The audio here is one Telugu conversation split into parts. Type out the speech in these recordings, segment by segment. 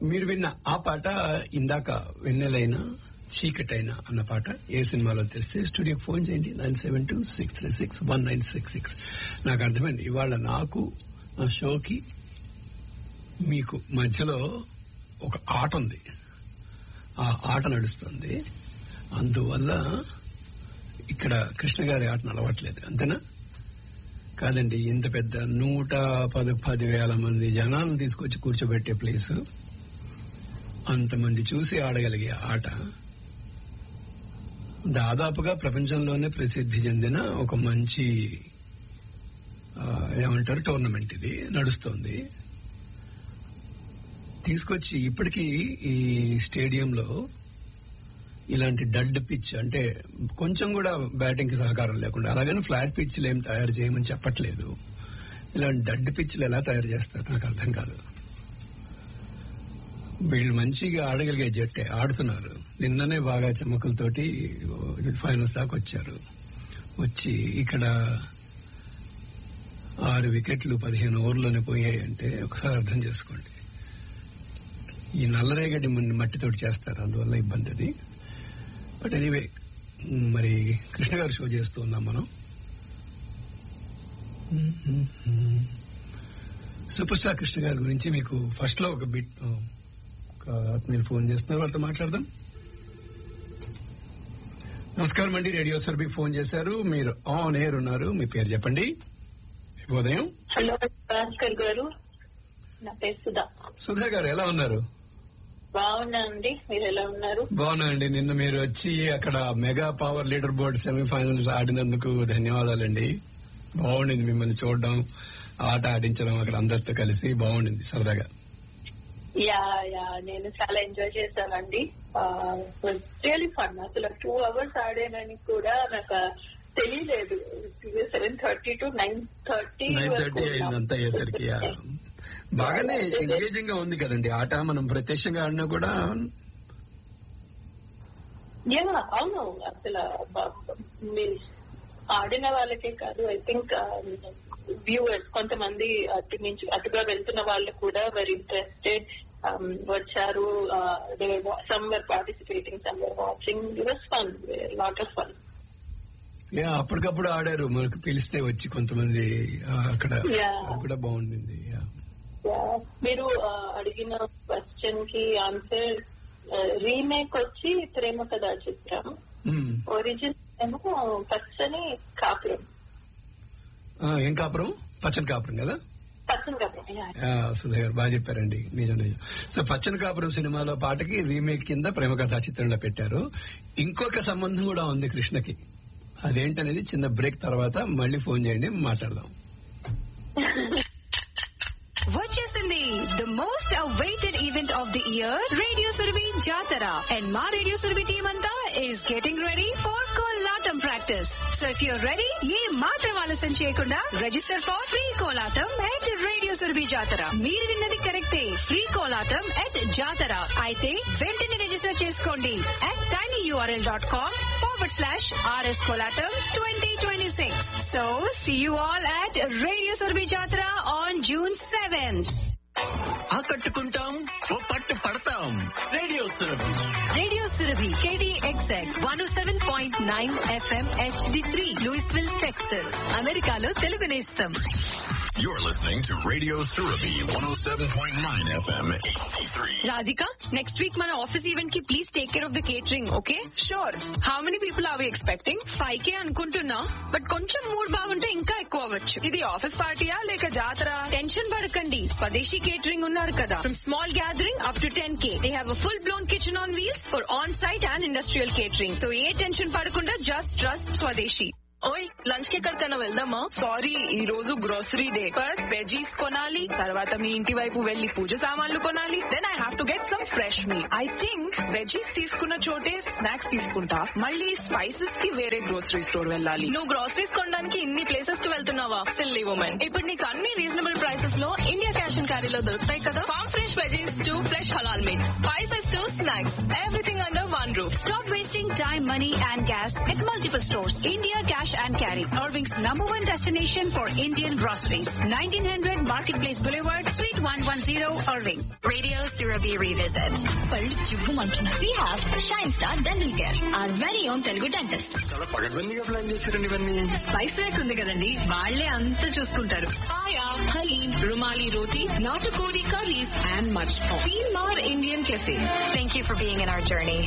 మీరు విన్న ఆ పాట ఇందాక వెన్నెలైన చీకటైన అన్న పాట ఏ సినిమాలో తెలిస్తే స్టూడియోకి ఫోన్ చేయండి nine seven two six three six one nine six six నాకు అర్థమైంది ఇవాళ నాకు నా షోకి మీకు మధ్యలో ఒక ఆట ఉంది ఆ ఆట నడుస్తుంది అందువల్ల ఇక్కడ కృష్ణ గారి ఆట నడవట్లేదు అంతేనా కాదండి ఇంత పెద్ద నూట పది పదివేల మంది జనాలను తీసుకొచ్చి కూర్చోబెట్టే ప్లేస్ అంతమంది చూసి ఆడగలిగే ఆట దాదాపుగా ప్రపంచంలోనే ప్రసిద్ధి చెందిన ఒక మంచి ఆ, ఏమంటారు టోర్నమెంట్ ఇది నడుస్తోంది తీసుకొచ్చి ఇప్పటికీ ఈ స్టేడియంలో ఇలాంటి డడ్ పిచ్ అంటే కొంచెం కూడా బ్యాటింగ్ కి సహకారం లేకుండా అలాగని ఫ్లాట్ పిచ్లు ఏం తయారు చేయమని చెప్పట్లేదు ఇలాంటి డడ్ పిచ్లు ఎలా తయారు చేస్తారు నాకు అర్థం కాదు వీళ్ళు మంచిగా ఆడగలిగే జట్టే ఆడుతున్నారు నిన్ననే బాగా చమకులతోటి ఫైనల్స్ దాకా వచ్చారు వచ్చి ఇక్కడ ఆరు వికెట్లు పదిహేను ఓవర్లోనే పోయాయి అంటే ఒకసారి అర్థం చేసుకోండి ఈ నల్లరేగడి మన మట్టితోటి చేస్తారు అందువల్ల ఇబ్బంది అది బట్ ఎనీవే మరి కృష్ణ గారు షో చేస్తూ ఉన్నాం మనం సూపర్ స్టార్ కృష్ణ గారి గురించి మీకు ఫస్ట్ లో ఒక బిట్ ఒక ఆత్మీయులు ఫోన్ చేస్తున్నారు వాళ్ళతో మాట్లాడదాం నమస్కారం అండి రేడియో సర్బీకి ఫోన్ చేశారు మీరు ఆన్ ఎయిర్ ఉన్నారు మీ పేరు చెప్పండి శుభోదయం హలో భాస్కర్ గారు నా పేరు సుధా సుధా గారు ఎలా ఉన్నారు బాగున్నా అండి మీరు ఎలా ఉన్నారు బాగున్నాయండి నిన్న మీరు వచ్చి అక్కడ mega power leader board semifinals ఆడినందుకు ధన్యవాదాలండి బాగుండింది మిమ్మల్ని చూడడం ఆట ఆడించడం అక్కడ అందరితో కలిసి బాగుండింది సరదాగా యా యా నేను చాలా ఎంజాయ్ చేశానండి రియలీ ఫన్ అసలు టూ అవర్స్ ఆడానని కూడా నాకు తెలియలేదు seven thirty to nine thirty nine thirty అయిందంతా అయ్యేసరికి ఆ, బాగానే ఎంగేజింగ్ గా ఉంది కదండి ఆట మనం ప్రత్యక్షంగా ఆడినా కూడా యా అవును అసలు బ- మీరు ఆడిన వాళ్ళకే కాదు ఐ థింక్ వ్యూవర్స్ కొంతమంది అటు నుంచి అటుగా వెళ్తున్న వాళ్ళు కూడా వెరీ ఇంట్రెస్టెడ్ వచ్చారు some were participating some were watching it was fun lot of fun yeah అప్పటికప్పుడు ఆడారు మనకు పిలిస్తే వచ్చి కొంతమంది ఆ, అక్కడ Yeah. అది కూడా బాగుండింది యా. మీరు uh, అడిగిన క్వశ్చన్ కి ఆన్సర్ రీమేక్ వచ్చి ప్రేమ కథా చిత్రం మ్మ్. ఒరిజినల్ ఏమో పచ్చని కాపురం ఆ, ఏం కాపురం పచ్చని కాపురం కదా పచ్చని కాపురం yeah. ఆ, సుధా గారు బాగా చెప్పారండి నిజం నిజం సో పచ్చని కాపురం సినిమాలో పాటకి రీమేక్ కింద ప్రేమ కథా చిత్రంలో పెట్టారు ఇంకొక సంబంధం కూడా ఉంది కృష్ణకి అదేంటనేది చిన్న బ్రేక్ తర్వాత మళ్ళీ ఫోన్ చేయండి మాట్లాడదాం వచ్చేసింది the most awaited event of the year radio Surabhi Jatara and మా రేడియో సురభి టీమ్ అంతా is getting ready for Kolatam practice so if you're ready ఏ మాత్రం ఆలస్యం చేయకుండా register for free Kolatam at radio Surabhi Jatara మీరు విన్నది కరెక్టే ఫ్రీ కోలాటం ఎట్ జాతర అయితే వెంటనే రిజిస్టర్ చేసుకోండి at tiny URL dot com forward slash RS Kolatam twenty twenty six so see you all at radio Surabhi Jatara on June seventh ఆకట్టుకుంటాం ఓ పట్టు పడతాం radio Surabhi radio Surabhi KDXX one seven point nine FM HD three Louisville Texas అమెరికాలో తెలుగు నేస్తం You're listening to Radio Surabhi 107.9 FM HD3. Radhika next week మన ఆఫీస్ ఈవెంట్ కి please take care of the catering okay sure how many people are we expecting five K అనుకుంటున్నా బట్ కొంచెం మూడ్ బాగుంటే ఇంకా ఎక్కువ అవ్వచ్చు ఇది ఆఫీస్ పార్టీయా లేక జాతర టెన్షన్ పడకండి స్వదేశీ కేటరింగ్ ఉన్నారు కదా from small gathering up to ten K they have full blown kitchen on wheels for on site and industrial catering so ఏ టెన్షన్ పడకుండా జస్ట్ ట్రస్ట్ స్వదేశీ ఓయ్ లంచ్ కి ఎక్కడికైనా వెళ్దామా సారీ ఈ రోజు గ్రోసరీ డే ఫస్ట్ వెజీస్ కొనాలి తర్వాత మీ ఇంటి వైపు వెళ్లి పూజ సామాన్లు కొనాలి then I have to get some fresh meat I think veggies తీసుకున్న చోటే స్నాక్స్ తీసుకుంటా మళ్ళీ స్పైసెస్ కి వేరే గ్రోసరీ స్టోర్ వెళ్ళాలి నువ్వు గ్రోసరీస్ కొనడానికి ఇన్ని ప్లేసెస్ కి వెళ్తున్నావా సిల్లీ ఉమెన్ ఇప్పుడు నీకు అన్ని రీజనబుల్ ప్రైసెస్ లో ఇండియా క్యాష్ అండ్ క్యారీలో దొరుకుతాయి కదా farm fresh veggies to fresh halal meats spices to snacks everything under one roof Stop wasting time, money, and gas at multiple stores. India Cash cash and carry. Irving's number one destination for Indian groceries. 1900 Marketplace Boulevard, Suite 110, Irving. Radio Surabhi Revisit. పళ్ళు చివ్వుమంటున్నారు. We have Shine Star Dental Care, our very own Telugu dentist. చాలా పగడ్బందీగా ప్లాన్ చేశారండి ఇవన్నీ స్పైస్ ర్యాక్ ఉంది కదండి వాళ్లే అంతా చూసుకుంటారు Paya, Halim, Rumali Roti, Natakodi curries, and much more. Mar Indian Cafe. Thank you for being in our journey.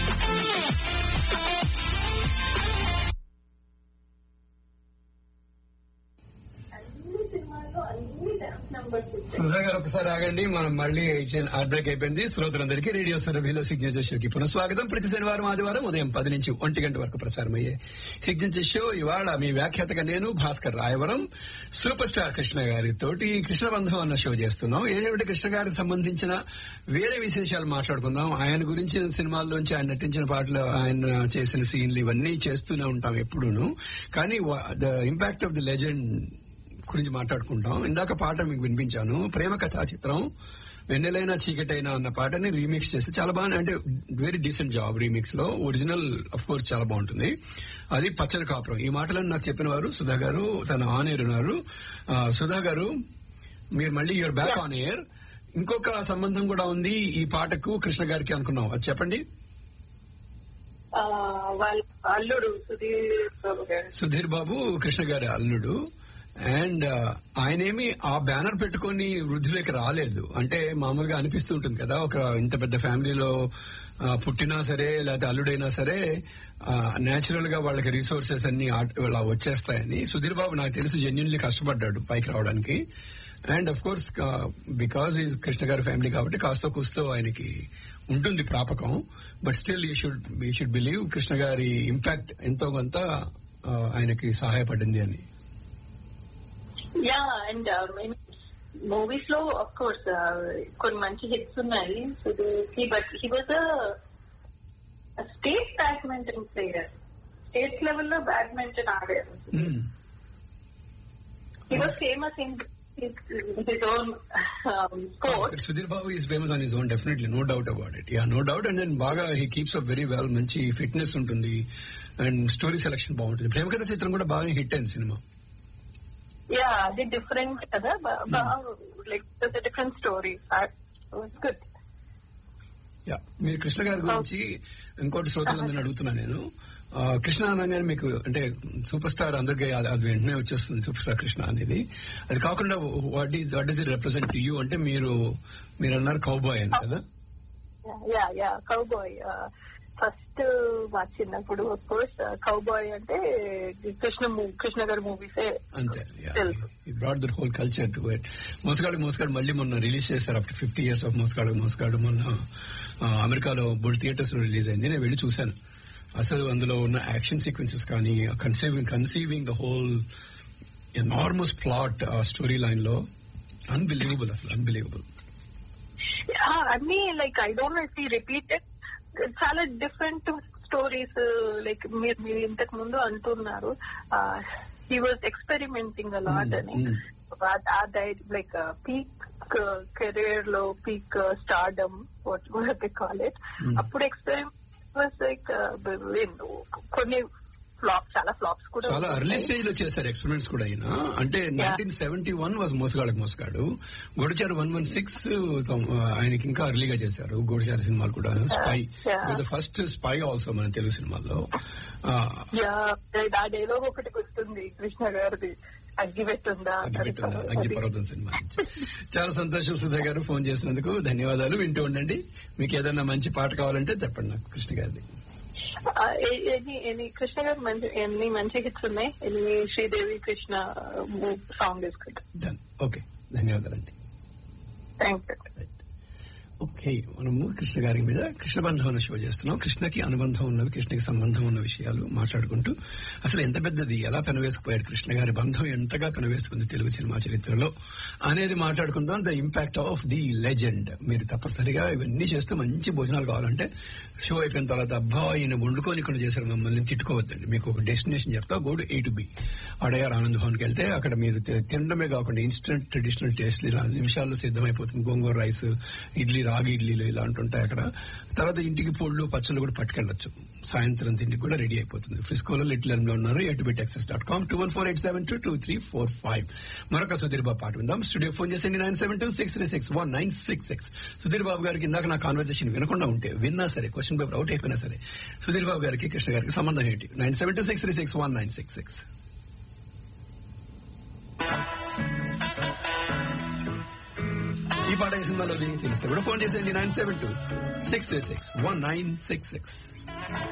అన్ని సినిమాల్లో అన్ని డాన్స్ నంబర్స్ సుధా గారు ఒకసారి ఆగండి మనం మళ్ళీ హార్ట్ బ్రేక్ అయిపోయింది శ్రోతలందరికీ రేడియో సురభిలో సిగ్నేచర్ షోకి పునఃస్వాగతం ప్రతి శనివారం ఆదివారం ఉదయం పది నుంచి ఒంటి గంట వరకు ప్రసారం అయ్యే సిగ్నేచర్ షో ఇవాళ మీ వ్యాఖ్యాతగా నేను భాస్కర్ రాయవరం సూపర్ స్టార్ కృష్ణ గారి తోటి కృష్ణబంధం అన్న షో చేస్తున్నాం ఏమిటి కృష్ణ గారికి సంబంధించిన వేరే విశేషాలు మాట్లాడుకుందాం ఆయన గురించిన సినిమాల్లోంచి ఆయన నటించిన పాటలు ఆయన చేసిన సీన్లు ఇవన్నీ చేస్తూనే ఉంటాం ఎప్పుడూను కానీ the impact of the legend గురించి మాట్లాడుకుంటాం ఇందాక పాట మీకు వినిపించాను ప్రేమ కథా చిత్రం వెన్నెలైనా చీకటైనా అన్న పాటని రీమిక్స్ చేస్తే చాలా బాగా అంటే వెరీ డీసెంట్ జాబ్ రీమిక్స్ లో ఒరిజినల్ అఫ్ కోర్స్ చాలా బాగుంటుంది అది పచ్చల కాపురం ఈ మాటలను నాకు చెప్పిన వారు సుధా గారు తన ఆన్ ఎయిర్ ఉన్నారు ఆ, సుధా గారు మీరు మళ్ళీ యువర్ బ్యాక్ ఆన్ ఎయిర్ ఇంకొక సంబంధం కూడా ఉంది ఈ పాటకు కృష్ణ గారికి అనుకున్నాం అది చెప్పండి ఆ, వాళ్ళ అల్లుడు సుధీర్ బాబు గారు సుధీర్ బాబు కృష్ణ గారి అల్లుడు అండ్ ఆయనేమి ఆ బ్యానర్ పెట్టుకొని వృద్ధిలోకి రాలేదు అంటే మామూలుగా అనిపిస్తూ ఉంటుంది కదా ఒక ఇంత పెద్ద ఫ్యామిలీలో ఆ, పుట్టినా సరే లేకపోతే అల్లుడైనా సరే నేచురల్ గా వాళ్ళకి రీసోర్సెస్ అన్ని ఆ- అలా వచ్చేస్తాయని సుధీర్ బాబు నాకు తెలిసి జెన్యున్లీ కష్టపడ్డాడు పైకి రావడానికి and of course because is Krishna గారి ఫ్యామిలీ కాబట్టి కాస్త కూస్తో ఆయనకి ఉంటుంది ప్రాపకం but still you should you should believe Krishna గారి ఇంపాక్ట్ ఎంతో కొంత ఆ, ఆయనకి సహాయపడింది అని యా అండ్ మూవీస్ లో ఆఫ్ కోర్స్ కొన్ని మంచి హిట్స్ ఉన్నాయి Sudheer but he was state badminton player state level లో బ్యాడ్మింటన్ ఆడారు he was famous in his own sport Sudheer Babu is famous on his own definitely no doubt about it yeah no doubt and then బాగా he keeps up very well మంచి ఫిట్నెస్ ఉంటుంది అండ్ స్టోరీ సెలక్షన్ బాగుంటుంది ప్రేమ కథ చిత్రం కూడా బాగా హిట్ అయింది సినిమా యా అది డిఫరెంట్ కదా like different story good yeah మీరు కృష్ణ గారి గురించి ఇంకోటి శ్రోతలందరిని అడుగుతున్నా నేను ఆ, కృష్ణ అనగానే మీకు అంటే సూపర్ స్టార్ అందరికీ అది అది వెంటనే వచ్చేస్తుంది సూపర్ స్టార్ కృష్ణ అనేది అది కాకుండా what is what is it represent you అంటే మీరు మీరు అన్నారు కౌబాయ్ అని కదా యా యా కౌబాయ్ ఫస్ట్ మా చిన్నప్పుడు కోర్స్ కౌబాయ్ అంటే కృష్ణ మూ- కృష్ణ గారి మూవీసే అంతే తెలుసు broad that whole culture to it Mosagadu Mosagadu మళ్ళీ మొన్న రిలీజ్ చేశారు ఆఫ్టర్ ఫిఫ్టీ ఇయర్స్ ఆఫ్ మోసగాడు మోసగాడు మొన్న ఆ, అమెరికాలో బోల్డ్ థియేటర్స్ లో రిలీజ్ అయింది నేను వెళ్ళి చూశాను అసలు అందులో ఉన్న యాక్షన్ సీక్వెన్సెస్ కానీ conceiving conceiving the whole enormous plot story line లో అన్బిలీవబుల్ అసలు అన్బిలీవబుల్ Yeah, అన్ని లైక్ ఐ డోంట్ రిపీటెడ్ చాలా డిఫరెంట్ స్టోరీస్ లైక్ మీరు మీరు ఇంతకు ముందు అంటున్నారు హీ వాజ్ ఎక్స్పెరిమెంటింగ్ అలాట్ అని లైక్ పీక్ కెరీర్ లో peak stardom what call it అప్పుడు ఎక్స్పెరిమెంట్ వాజ్ లైక్ కొన్ని ఫ్లాప్స్ చాలా ఫ్లాప్స్ కూడా చాలా ఉన్నాయి. అర్లీ స్టేజ్ లో చేశారు ఎక్స్పెరిమెంట్స్ కూడా ఆయన అంటే నైన్టీన్ సెవెంటీ వన్ వాజ్ మోసగాళ్ళకి Mosagadu Gudachari one one six ఆయనకి ఇంకా అర్లీగా చేశారు గొడచారు సినిమాలు కూడా spy Yeah. First spy also మన తెలుగు సినిమాల్లో ఆ, యా ఆ డైలాగ్ ఒకటి గుర్తుంది కృష్ణ గారిది అగ్గి పెట్టుందా అగ్గిపెట్టిన అగ్గిపర్వతం సినిమా నుంచి. చాలా సంతోషం సుధా గారు ఫోన్ చేసినందుకు ధన్యవాదాలు వింటూ ఉండండి మీకు ఏదైనా మంచి పాట కావాలంటే చెప్పండి నాకు కృష్ణ గారిది ఆ, ఎ- ఎన్ని ఎన్ని కృష్ణ గారు మంచి ఎన్ని మంచి హిట్స్ ఉన్నాయి ఎన్ని Sridevi Krishna song is good done okay ధన్యవాదాలండి థ్యాంక్ యూ ఓకే మనము కృష్ణ గారి మీద కృష్ణ బంధం అన్న షో చేస్తున్నాం కృష్ణకి అనుబంధం ఉన్నవి కృష్ణకి సంబంధం ఉన్న విషయాలు మాట్లాడుకుంటూ అసలు ఎంత పెద్దది ఎలా పెనవేసుకుపోయాడు కృష్ణ గారి బంధం ఎంతగా పెనవేసుకుంది తెలుగు సినిమా చరిత్రలో అనేది మాట్లాడుకుందాం the impact of the legend మీరు తప్పనిసరిగా ఇవన్నీ చేస్తూ మంచి భోజనాలు కావాలంటే షో అయిపోయిన తర్వాత అబ్బా ఈయన వండుకొని ఇక్కడ చేశారు మమ్మల్ని తిట్టుకోవద్దండి మీకు ఒక డెస్టినేషన్ చెప్తా గోడు A to B Adyar Anand భవన్కి వెళ్తే అక్కడ మీరు తి- తినడమే కాకుండా ఇన్స్టెంట్ ట్రెడిషనల్ టేస్ట్ ఇలా నిమిషాల్లో సిద్ధమైపోతుంది గోంగూర రైస్ ఇడ్లీ రాగి ఇడ్లీలు ఇలాంటి ఉంటాయి అక్కడ తర్వాత ఇంటికి పొళ్ళు పచ్చళ్ళు కూడా పట్టుకెళ్ళొచ్చు సాయంత్రం తిండికి కూడా రెడీ అయిపోతుంది ఫ్రిస్కోలో లిటిల్ లో ఉన్నారు A to B Texas dot com two one four eight seven two two three four five మరొక సుధీర్ బాబు పాట విందాం స్టూడియో ఫోన్ చేసండి nine seven two six three six one nine six six Sudheer Babu గారికి ఇందాక నా కాన్వర్సేషన్ వినకుండా ఉంటే విన్నా సరే క్వశ్చన్ పేపర్ అవుట్ అయిపోయినా సరే సుధీర్ బాబు గారికి కృష్ణ గారికి సంబంధం ఏంటి nine seven two six three six one nine six six ఈ పాట ఈ సినిమాలో తెలిస్తే కూడా ఫోన్ చేసేయండి nine seven two six three six one nine six six